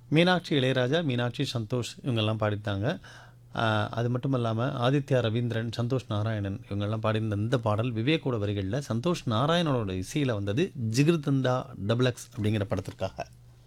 மீனாட்சி இளையராஜா மீனாட்சி சந்தோஷ் இவங்கெல்லாம் பாடித்தாங்க ஆஹ் அது மட்டும் இல்லாமல் ஆதித்யா ரவீந்திரன் சந்தோஷ் நாராயணன் இவங்கெல்லாம் பாடியிருந்த இந்த பாடல் விவேக்கோட வரிகளில் சந்தோஷ் நாராயணனோட இசையில் வந்தது ஜிகிர்தந்தா டபுள் எக்ஸ் அப்படிங்கிற படத்திற்காக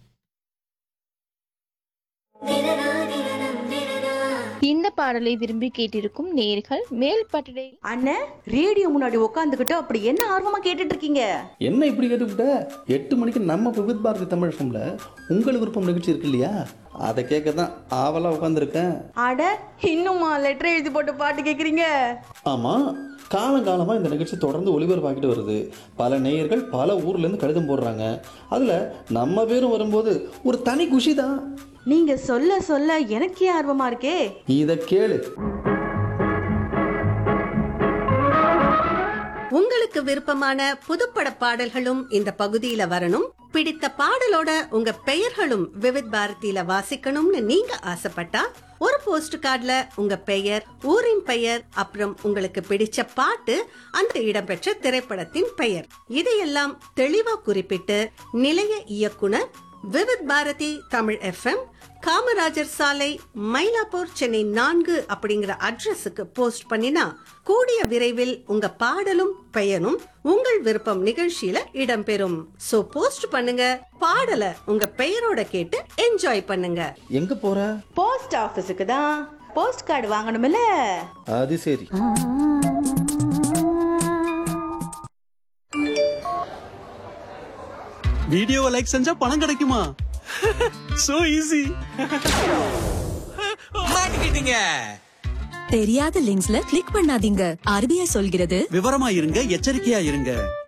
இந்த பாடலை விரும்பி கேட்டிருக்கும் நேர்கள் மேல் பட்டடை அண்ணே ரேடியோ முன்னாடி உட்காந்துக்கிட்டு அப்படி என்ன ஆர்வமா கேட்டுட்டு இருக்கீங்க என்ன இப்படி கேட்டுவிட்ட எட்டு மணிக்கு நம்ம விவித் பாரதி தமிழ் ஃபம்ல உங்கள் விருப்பம் நிகழ்ச்சி இருக்கு இல்லையா அதை கேட்க தான் ஆவலாக உட்காந்துருக்கேன் அட இன்னுமா லெட்டர் எழுதி போட்டு பாட்டு கேக்குறீங்க ஆமாம் காலங்காலமாக இந்த நிகழ்ச்சி தொடர்ந்து ஒளிபரப்பாக்கிட்டு வருது பல நேயர்கள் பல ஊர்லேருந்து கடிதம் போடுறாங்க அதில் நம்ம பேரும் வரும்போது ஒரு தனி குஷி தான் நீங்க சொல்ல சொல்ல எனக்கே ஆர்வமா இருக்கே இதை கேளு உங்களுக்கு விருப்பமான புதுப்பட பாடல்களும் இந்த பகுதியில வரணும் பிடித்த பாடலோட உங்க பெயர்களும் விவித் பாரதியில வாசிக்கணும்னு நீங்க ஆசைப்பட்டா ஒரு போஸ்ட் கார்டுல உங்க பெயர் ஊரின் பெயர் அப்புறம் உங்களுக்கு பிடிச்ச பாட்டு அந்த இடம்பெற்ற திரைப்படத்தின் பெயர் இதையெல்லாம் தெளிவா குறிப்பிட்டு நிலைய இயக்குனர் விவித் பாரதி தமிழ் எஃப்எம் காமராஜர் சாலை மயிலாப்பூர் சென்னை நான்கு அப்படிங்கிற அட்ரஸுக்கு போஸ்ட் பண்ணினா கூடிய விரைவில் உங்க பாடலும் பெயரும் உங்கள் விருப்பம் நிகழ்ச்சியில இடம்பெறும் சோ போஸ்ட் பண்ணுங்க பாடலை உங்க பெயரோட கேட்டு என்ஜாய் பண்ணுங்க எங்கே போகிற போஸ்ட் ஆபீஸுக்கு தான் போஸ்ட் கார்டு வாங்கணும்ல அது சரி வீடியோவை லைக் செஞ்சா பணம் கிடைக்குமா சோ ஈஸி மாட்டிக்கிட்டீங்க தெரியாத லிங்க்ஸ்ல கிளிக் பண்ணாதீங்க ஆர்பிஐ சொல்கிறது விவரமா இருங்க எச்சரிக்கையா இருங்க